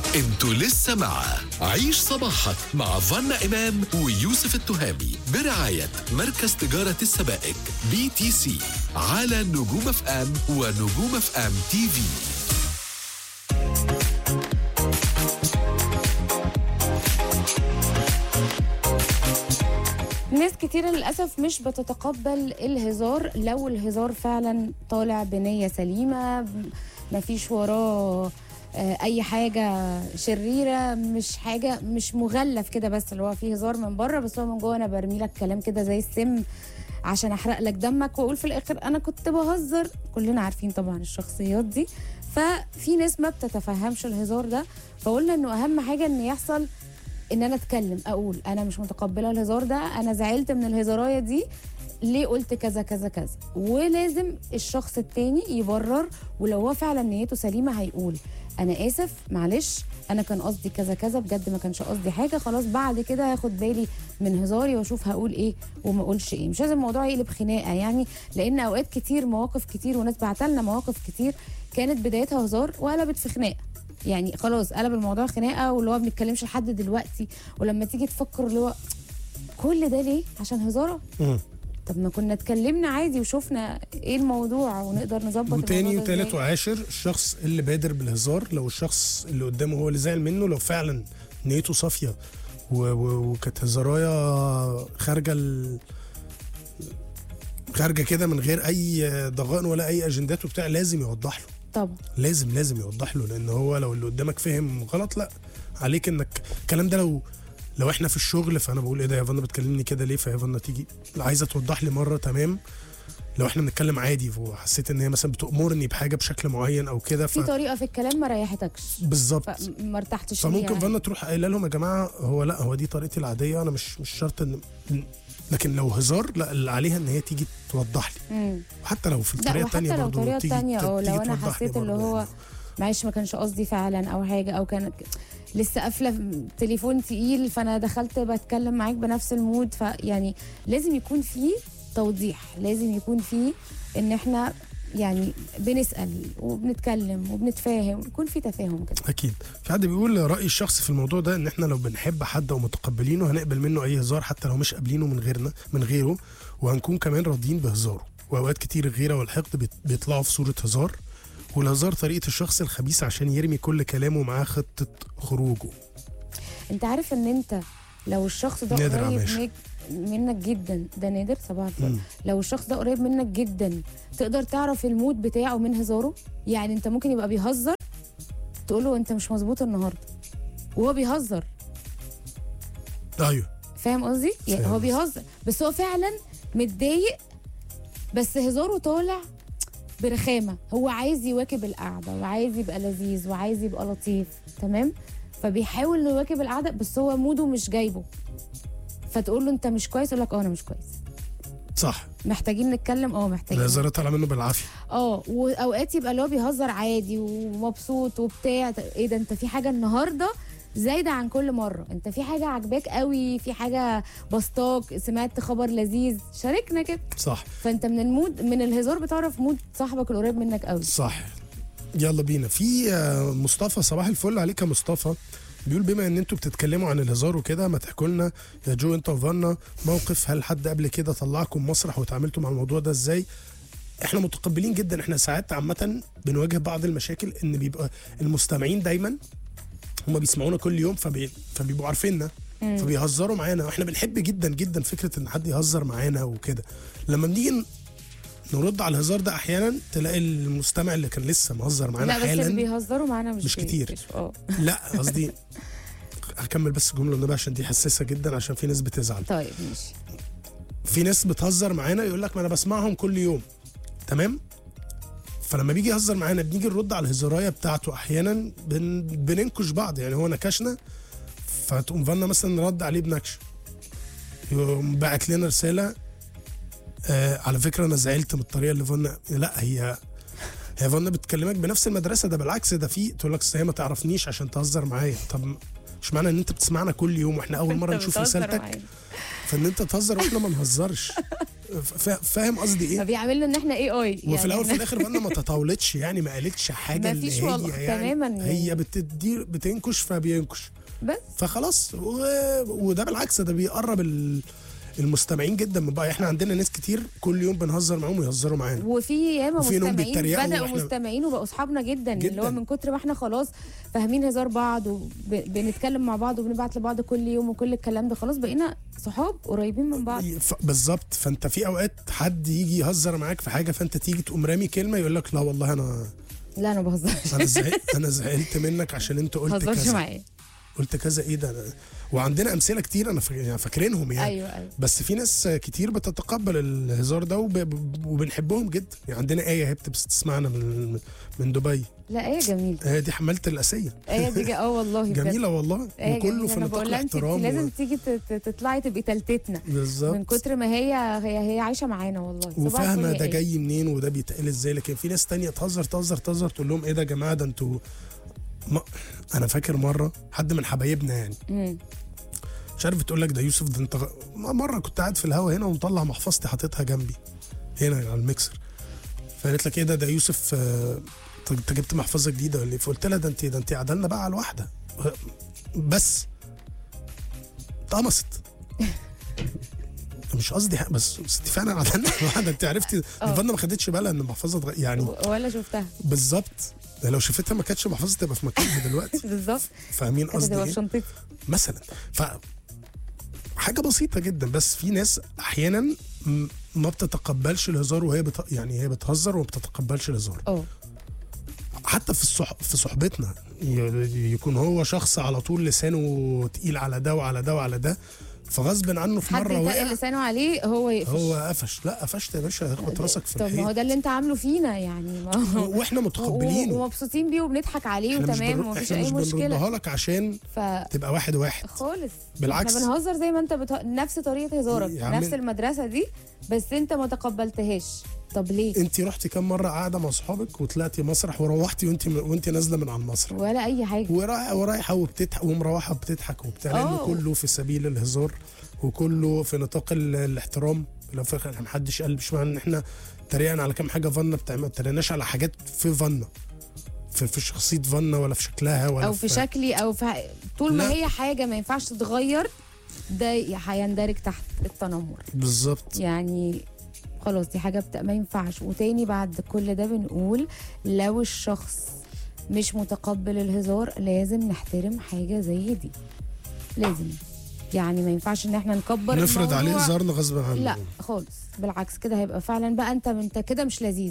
انتوا لسه مع عيش صباحك مع فنا إمام ويوسف التهامي برعاية مركز تجارة السبائك بي تي سي على نجوم اف ام ونجوم اف ام تي في ناس كتيرة للأسف مش بتتقبل الهزار لو الهزار فعلا طالع بنية سليمة مفيش وراه آه، أي حاجة شريرة مش حاجة مش مغلف كده بس اللي هو فيه هزار من بره بس هو من جوه أنا برمي لك كلام كده زي السم عشان أحرق لك دمك وأقول في الآخر أنا كنت بهزر كلنا عارفين طبعا الشخصيات دي ففي ناس ما بتتفهمش الهزار ده فقلنا إنه أهم حاجة إن يحصل ان انا اتكلم اقول انا مش متقبله الهزار ده انا زعلت من الهزارايه دي ليه قلت كذا كذا كذا ولازم الشخص التاني يبرر ولو هو فعلا نيته سليمه هيقول انا اسف معلش انا كان قصدي كذا كذا بجد ما كانش قصدي حاجه خلاص بعد كده هاخد بالي من هزاري واشوف هقول ايه وما اقولش ايه مش لازم الموضوع يقلب خناقه يعني لان اوقات كتير مواقف كتير وناس بعتلنا مواقف كتير كانت بدايتها هزار وقلبت في خناقه يعني خلاص قلب الموضوع خناقه واللي هو ما بنتكلمش لحد دلوقتي ولما تيجي تفكر اللي هو كل ده ليه عشان هزاره مم. طب ما كنا اتكلمنا عادي وشفنا ايه الموضوع ونقدر نظبط وتاني الموضوع ده وتالت إزاي. وعاشر الشخص اللي بادر بالهزار لو الشخص اللي قدامه هو اللي زعل منه لو فعلا نيته صافيه و- و- وكانت هزارايا خارجه ال... خارجه كده من غير اي ضغائن ولا اي اجندات وبتاع لازم يوضح له طبعا لازم لازم يوضح له لان هو لو اللي قدامك فهم غلط لا عليك انك الكلام ده لو لو احنا في الشغل فانا بقول ايه ده يا فانا بتكلمني كده ليه فيا فانا تيجي عايزه توضح لي مره تمام لو احنا بنتكلم عادي وحسيت ان هي مثلا بتامرني بحاجه بشكل معين او كده في ف... طريقه في الكلام ما ريحتكش بالظبط فما ارتحتش فممكن ليها فانا تروح قايله لهم يا جماعه هو لا هو دي طريقتي العاديه انا مش مش شرط ان لكن لو هزار لا اللي عليها ان هي تيجي توضح لي مم. وحتى لو في لا الطريقه وحتى الثانيه لو برضه طريقه تيجي تانية او تيجي لو انا توضح لي حسيت اللي برضه هو يعني. معلش ما كانش قصدي فعلا او حاجه او كانت لسه قافله تليفون تقيل فانا دخلت بتكلم معاك بنفس المود فيعني لازم يكون في توضيح لازم يكون في ان احنا يعني بنسال وبنتكلم وبنتفاهم يكون في تفاهم كده اكيد في حد بيقول رايي الشخصي في الموضوع ده ان احنا لو بنحب حد ومتقبلينه هنقبل منه اي هزار حتى لو مش قابلينه من غيرنا من غيره وهنكون كمان راضيين بهزاره واوقات كتير الغيره والحقد بيت- بيطلعوا في صوره هزار والهزار طريقه الشخص الخبيث عشان يرمي كل كلامه معاه خطه خروجه انت عارف ان انت لو الشخص ده نادر قريب عماشة. منك منك جدا ده نادر صباح الفل مم. لو الشخص ده قريب منك جدا تقدر تعرف المود بتاعه من هزاره يعني انت ممكن يبقى بيهزر تقول له انت مش مظبوط النهارده وهو بيهزر ايوه فاهم قصدي يعني فاهم هو قصدي. بيهزر بس هو فعلا متضايق بس هزاره طالع برخامه هو عايز يواكب القعده وعايز يبقى لذيذ وعايز يبقى لطيف تمام فبيحاول انه يواكب القعده بس هو موده مش جايبه فتقول له انت مش كويس يقول لك اه انا مش كويس صح محتاجين نتكلم اه محتاجين الهزار طالع منه بالعافيه اه واوقات يبقى اللي هو بيهزر عادي ومبسوط وبتاع ايه ده انت في حاجه النهارده زايده عن كل مره انت في حاجه عجباك قوي في حاجه بسطاك سمعت خبر لذيذ شاركنا كده صح فانت من المود من الهزار بتعرف مود صاحبك القريب منك قوي صح يلا بينا في آه، مصطفى صباح الفل عليك يا مصطفى بيقول بما ان انتوا بتتكلموا عن الهزار وكده ما تحكوا لنا يا جو انت وفانا موقف هل حد قبل كده طلعكم مسرح وتعاملتوا مع الموضوع ده ازاي احنا متقبلين جدا احنا ساعات عامه بنواجه بعض المشاكل ان بيبقى المستمعين دايما هم بيسمعونا كل يوم فبي... فبيبقوا عارفيننا فبيهزروا معانا واحنا بنحب جدا جدا فكره ان حد يهزر معانا وكده لما بنيجي ن- نرد على الهزار ده احيانا تلاقي المستمع اللي كان لسه مهزر معانا لا بس اللي حالا بيهزروا معانا مش مش بي- كتير. مش- اه لا قصدي هكمل بس الجمله النبي عشان دي حساسه جدا عشان في ناس بتزعل طيب ماشي في ناس بتهزر معانا يقول لك ما انا بسمعهم كل يوم تمام فلما بيجي يهزر معانا بنيجي نرد على الهزارايه بتاعته احيانا بن... بننكش بعض يعني هو نكشنا فتقوم فانا مثلا رد عليه بنكش يقوم باعت لنا رساله آه على فكره انا زعلت من الطريقه اللي فانا لا هي هي فانا بتكلمك بنفس المدرسه ده بالعكس ده في تقول لك أصل هي ما تعرفنيش عشان تهزر معايا طب مش معنى ان انت بتسمعنا كل يوم واحنا اول مره أنت نشوف بتهزر رسالتك معايا. فان انت تهزر واحنا ما نهزرش فا- فاهم قصدي ايه فبيعملنا ان احنا اي اي وفي الاول في الاخر بقى ما تطاولتش يعني ما قالتش حاجه ما فيش اللي هي والله، يعني تماماً هي يعني. بتدي بتنكش فبينكش بس فخلاص و... وده بالعكس ده بيقرب ال... المستمعين جدا من بعض احنا عندنا ناس كتير كل يوم بنهزر معاهم ويهزروا معانا وفي ياما وفي نوم مستمعين بيتريقوا بداوا وإحنا- مستمعين وبقوا اصحابنا جدا, جداً. اللي هو من كتر ما احنا خلاص فاهمين هزار بعض وبنتكلم مع بعض وبنبعت لبعض كل يوم وكل الكلام ده خلاص بقينا صحاب قريبين من بعض ف... بالظبط فانت في اوقات حد يجي يهزر معاك في حاجه فانت تيجي تقوم رامي كلمه يقول لك لا والله انا لا انا ما بهزرش انا زعلت انا زعلت منك عشان انت ما قلت بهزرش كذا معايا قلت كذا ايه ده أنا... وعندنا امثله كتير انا فا- يعني فاكرينهم يعني ايوه ايوه بس في ناس كتير بتتقبل الهزار ده وب... وبنحبهم جدا يعني عندنا ايه هي بتسمعنا من من دبي لا ايه جميل هي دي حماله الاسيه ايه دي اه والله بجد. جميله والله ايه وكله جميل. في انا نطاق بقول لها انت الاحترام لازم و... تيجي ت- ت- تطلعي تبقي تلتتنا من بالظبط كتر ما هي هي هي عايشه معانا والله صباح وفاهمه الفل ده يا إيه. جاي منين وده بيتقال ازاي لكن في ناس تانية تهزر تهزر تهزر تقول لهم ايه ده يا جماعه ده انتوا ما... انا فاكر مره حد من حبايبنا يعني مم. مش عارف بتقول لك ده يوسف ده انت غ- مره كنت قاعد في الهوا هنا ومطلع محفظتي حاططها جنبي هنا على الميكسر فقالت لك ايه ده ده يوسف آه، طب انت جبت محفظه جديده ولا ايه فقلت لها ده انت ده انت عدلنا بقى على الواحده آه، بس اتقمصت مش قصدي حاجة، بس بس انت فعلا عدلنا على الواحده انت عرفتي اه. فانا ما خدتش بالها ان المحفظه اتغ- يعني ولا شفتها بالظبط ده لو شافتها ما كانتش محفظه تبقى في مكانها دلوقتي بالظبط فاهمين كانت قصدي تبقى ايه في شنطتي مثلا ف حاجه بسيطه جدا بس في ناس احيانا م- ما بتتقبلش الهزار وهي بت... يعني هي بتهزر وما بتتقبلش الهزار اه حتى في الصح... في صحبتنا ي... يكون هو شخص على طول لسانه تقيل على ده وعلى ده وعلى ده فغصب عنه في حد مره يتقل وقع لسانه عليه هو يقفش هو قفش لا قفشت يا باشا اخبط راسك في طب ما هو الحيط ده اللي انت عامله فينا يعني ما هو واحنا و- متقبلينه ومبسوطين بيه وبنضحك عليه احنا مش وتمام بنر- ومفيش احنا اي مش مشكله بنردها لك عشان ف تبقى واحد واحد خالص بالعكس. احنا بنهزر زي ما انت بته... نفس طريقه هزارك يا عم نفس المدرسه دي بس انت ما تقبلتهاش طب ليه انت رحتي كام مره قاعده مع اصحابك وطلعتي مسرح وروحتي وانت وانت نازله من على المسرح ولا اي حاجه ورايحه ورايحه وبتضحك ومروحه بتضحك وبتاع لانه اه. كله في سبيل الهزار وكله في نطاق ال- الاحترام لو في الاخر محدش قال مش معنى ان احنا تريقنا على كام حاجه فانا بتعمل ما تريقناش على حاجات في فانا في, في شخصيه فانا ولا في شكلها ولا او في شكلي او في طول ما لا. هي حاجه ما ينفعش تتغير ده هيندرج تحت التنمر بالظبط يعني خلاص دي حاجه بت... ما ينفعش وتاني بعد كل ده بنقول لو الشخص مش متقبل الهزار لازم نحترم حاجه زي دي لازم يعني ما ينفعش ان احنا نكبر نفرض عليه الموضوع. هزارنا غصب عنه لا خالص بالعكس كده هيبقى فعلا بقى انت انت كده مش لذيذ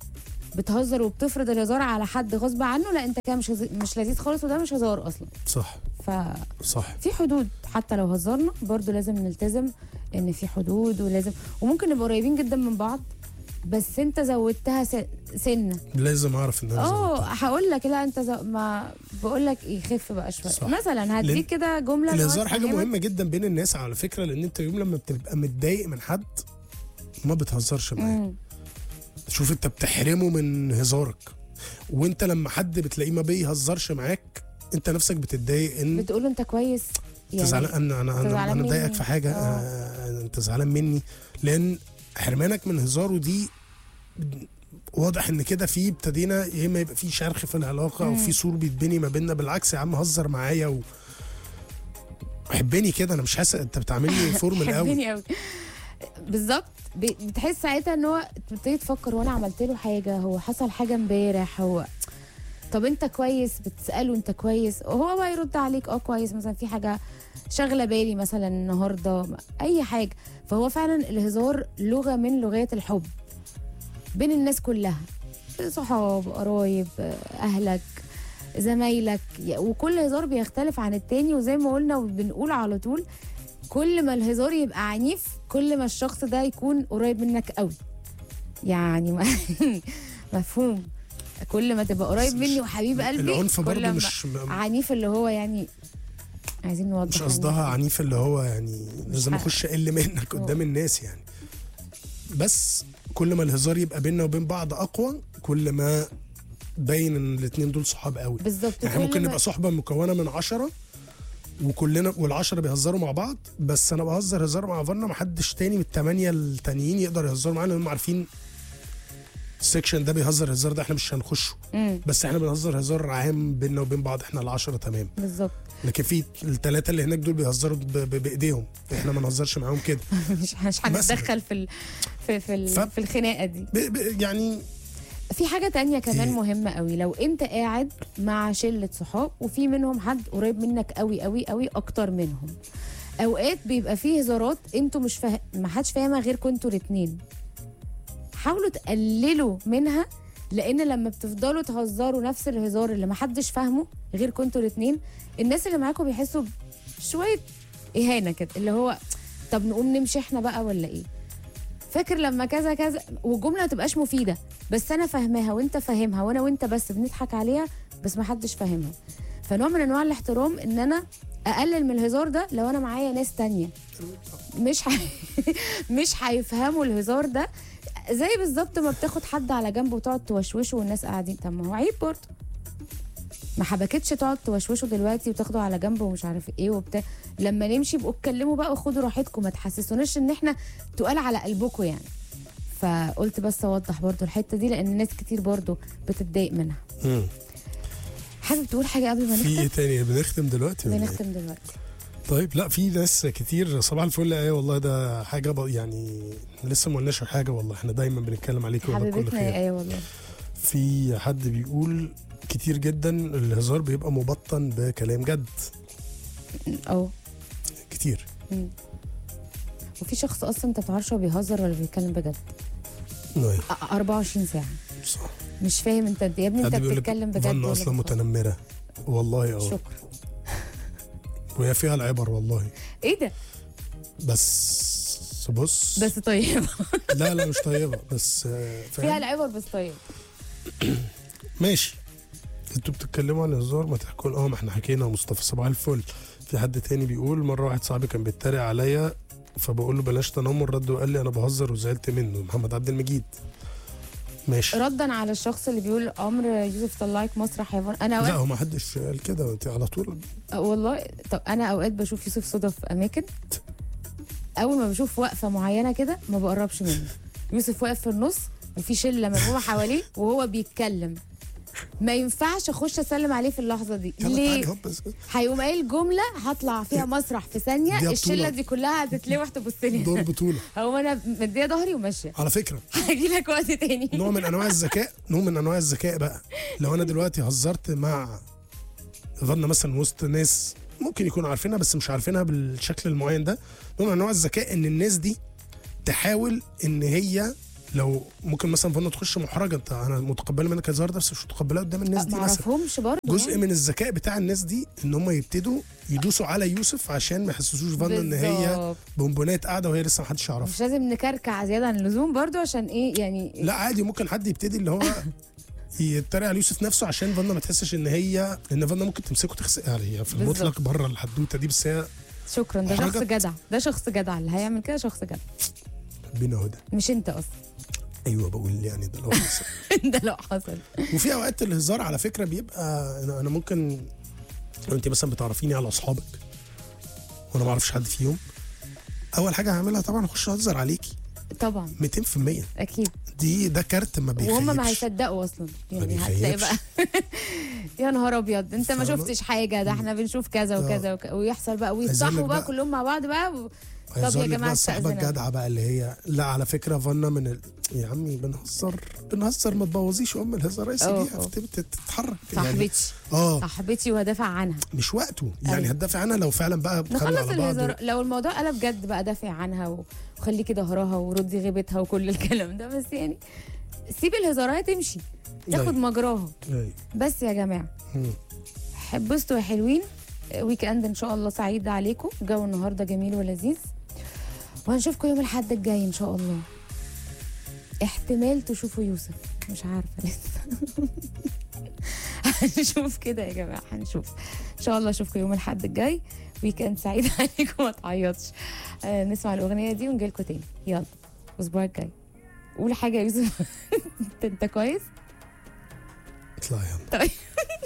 بتهزر وبتفرض الهزار على حد غصب عنه لا انت كده مش هز- مش لذيذ خالص وده مش هزار اصلا صح ففي صح حدود حتى لو هزرنا برضو لازم نلتزم ان في حدود ولازم وممكن نبقى قريبين جدا من بعض بس انت زودتها س- سنه لازم اعرف ان انا اه زودتها. هقول لك لا انت زو... ما بقول لك ايه خف بقى شويه صح. مثلا لأن هديك كده جمله اللي هو الهزار حاجه تفهمك- مهمه جدا بين الناس على فكره لان انت يوم لما بتبقى متضايق من حد ما بتهزرش معاه مم. شوف انت بتحرمه من هزارك وانت لما حد بتلاقيه ما بيهزرش معاك انت نفسك بتتضايق ان بتقول له انت كويس انت زعلان انا انا أنت انا, زعلان أنا ضايقك مني. في حاجه اه. آه انت زعلان مني لان حرمانك من هزاره دي واضح ان كده في ابتدينا يا اما يبقى في شرخ في العلاقه او في سور بيتبني ما بيننا بالعكس يا عم هزر معايا و حبني كده انا مش حاسس انت بتعاملني فورمال قوي حبني قوي بالظبط ب- بتحس ساعتها ان هو بتبتدي تفكر هو انا عملت له حاجه هو حصل حاجه امبارح هو طب انت كويس بتساله انت كويس وهو بقى يرد عليك اه كويس مثلا في حاجه شغله بالي مثلا النهارده اي حاجه فهو فعلا الهزار لغه من لغات الحب بين الناس كلها صحاب قرايب اهلك زمايلك وكل هزار بيختلف عن التاني وزي ما قلنا وبنقول على طول كل ما الهزار يبقى عنيف كل ما الشخص ده يكون قريب منك قوي يعني ما- مفهوم كل ما تبقى قريب بس مش- مني وحبيب قلبي العنف كل برضه ما مش عنيف اللي هو يعني عايزين نوضح مش قصدها عنيف اللي هو يعني لازم حق. اخش اقل منك قدام الناس يعني بس كل ما الهزار يبقى بيننا وبين بعض اقوى كل ما باين ان الاتنين دول صحاب قوي بالظبط يعني كل ممكن ما- نبقى صحبه مكونه من عشرة وكلنا والعشرة بيهزروا مع بعض بس انا بهزر هزار مع فانا ما حدش تاني من الثمانيه التانيين يقدر يهزروا معانا لان هم عارفين السكشن ده بيهزر الهزار ده احنا مش هنخشه امم بس احنا بنهزر هزار عام بيننا وبين بعض احنا العشرة تمام بالظبط لكن في الثلاثه اللي هناك دول بيهزروا ب- ب- بايديهم احنا ما نهزرش معاهم كده مش مش هنتدخل في ال... في في, ال... ف- في الخناقه دي ب- ب- يعني في حاجة تانية كمان إيه؟ مهمة قوي لو انت قاعد مع شلة صحاب وفي منهم حد قريب منك قوي قوي قوي اكتر منهم اوقات بيبقى فيه هزارات انتوا مش فاهم ما حدش فاهمها غيركم انتوا الاتنين حاولوا تقللوا منها لان لما بتفضلوا تهزروا نفس الهزار اللي ما حدش فاهمه غيركم انتوا الاتنين الناس اللي معاكم بيحسوا بشوية اهانة كده اللي هو طب نقوم نمشي احنا بقى ولا ايه فاكر لما كذا كذا والجمله ما تبقاش مفيده بس انا فاهماها وانت فاهمها وانا وانت بس بنضحك عليها بس ما حدش فاهمها فنوع من انواع الاحترام ان انا اقلل من الهزار ده لو انا معايا ناس تانية مش ح... مش هيفهموا الهزار ده زي بالظبط ما بتاخد حد على جنب وتقعد توشوشه والناس قاعدين طب ما هو عيب برضه ما حبكتش تقعد توشوشوا دلوقتي وتاخدوا على جنب ومش عارف ايه وبتاع لما نمشي بقوا اتكلموا بقى وخدوا راحتكم ما تحسسوناش ان احنا تقال على قلبكم يعني فقلت بس اوضح برضو الحته دي لان ناس كتير برضو بتتضايق منها مم. حابب تقول حاجه قبل ما في ايه نختم تاني بنختم دلوقتي ولا إيه؟ بنختم دلوقتي طيب لا في ناس كتير صباح الفل ايه والله ده حاجه ب... يعني لسه ما قلناش حاجه والله احنا دايما بنتكلم عليك والله كل حبيبتنا يا خير ايه والله في حد بيقول كتير جدا الهزار بيبقى مبطن بكلام جد اه كتير وفي شخص اصلا انت ما بتعرفش هو بيهزر ولا بيتكلم بجد أيوة، أ- 24 ساعه صح مش فاهم انت يا ابني انت حد بيقول لك بتتكلم بجد فن ولا اصلا بتهزر؟ متنمره والله اه شكرا وهي فيها العبر والله ايه ده بس بص بس طيب لا لا مش طيبه بس آه، فيها فاهم العبر بس طيب ماشي انتوا بتتكلموا عن الهزار ما تحكوا اه ما احنا حكينا مصطفى صباح الفل في حد تاني بيقول مره واحد صاحبي كان بيتريق عليا فبقول له بلاش تنمر رد وقال لي انا بهزر وزعلت منه محمد عبد المجيد ماشي ردا على الشخص اللي بيقول عمر يوسف طلعك مسرح يا فن انا لا اوقات هو ما حدش قال كده انت على طول والله طب انا اوقات بشوف يوسف صدف في اماكن اول ما بشوف وقفه معينه كده ما بقربش منه يوسف واقف في النص وفي شله مجموعه حواليه وهو بيتكلم ما ينفعش اخش اسلم عليه في اللحظه دي يلا ليه تعالى هوب بس هيقوم قايل جمله هطلع فيها مسرح في دي ثانيه بطولة. الشله دي كلها هتتلوح تبص لي دور بطوله هو انا مديه ظهري وماشيه على فكره هاجي لك وقت تاني نوع من انواع الذكاء نوع من انواع الذكاء بقى لو انا دلوقتي هزرت مع ظن مثلا وسط ناس ممكن يكونوا عارفينها بس مش عارفينها بالشكل المعين ده نوع من انواع الذكاء ان الناس دي تحاول ان هي لو ممكن مثلا فن تخش محرجه انت انا متقبله منك الهزار ده بس مش متقبله قدام الناس دي ما مثلا اعرفهمش برضه جزء من الذكاء بتاع الناس دي ان هم يبتدوا يدوسوا على يوسف عشان ما يحسسوش فن ان هي بالظبط. بونبونات قاعده وهي لسه ما حدش يعرفها مش لازم نكركع زياده عن اللزوم برضو عشان ايه يعني لا عادي ممكن حد يبتدي اللي هو يتريق على يوسف نفسه عشان فانا ما تحسش ان هي ان فانا ممكن تمسكه تخسق يعني هي في بالظبط. المطلق بره الحدوته دي بس هي شكرا ده شخص حركة. جدع ده شخص جدع اللي هيعمل كده شخص جدع بينا هدى مش انت اصلا ايوه بقول يعني ده لو حصل ده لو حصل وفي اوقات الهزار على فكره بيبقى انا أنا ممكن لو انت مثلا بتعرفيني على اصحابك وانا ما اعرفش حد فيهم اول حاجه هعملها طبعا اخش اهزر عليكي طبعا 200% اكيد دي ده كارت ما بيخيبش وهم ما هيصدقوا اصلا يعني هتلاقي بيخيبش. بقى يا نهار ابيض انت ما فاهمة؟ شفتش حاجه ده احنا بنشوف كذا وكذا وك... ويحصل بقى عايز أقول ويصحوا لك بقى بقى- كلهم مع بعض بقى و... طب هيظهر يا لك جماعه بقى الصحبه استأذن أنا. الجدعه بقى اللي هي لا على فكره فنا من ال... يا عمي بنهزر بنهزر ما تبوظيش ام الهزار أه، سيبيها أه. بت- تتحرك يعني صاحبتي اه صاحبتي وهدافع عنها مش وقته يعني أيوة. هتدافع عنها لو فعلا بقى بخلوا نخلص على بعض الهزار لو الموضوع قلب جد بقى دافع عنها و... وخليكي ظهرها وردي غيبتها وكل الكلام ده بس يعني سيب الهزارات تمشي تاخد أيوة. مجراها أيوة. بس يا جماعه مم. حبستوا يا حلوين ويك اند ان شاء الله سعيد عليكم جو النهارده جميل ولذيذ وهنشوفكم يوم الاحد الجاي ان شاء الله احتمال تشوفوا يوسف مش عارفه لسه هنشوف كده يا جماعه هنشوف ان شاء الله اشوفكم يوم الاحد الجاي ويك اند سعيد عليكم ما تعيطش آه نسمع الاغنيه دي ونجيلكم تاني يلا الاسبوع الجاي قول حاجه يا يوسف انت انت كويس اطلع يلا طيب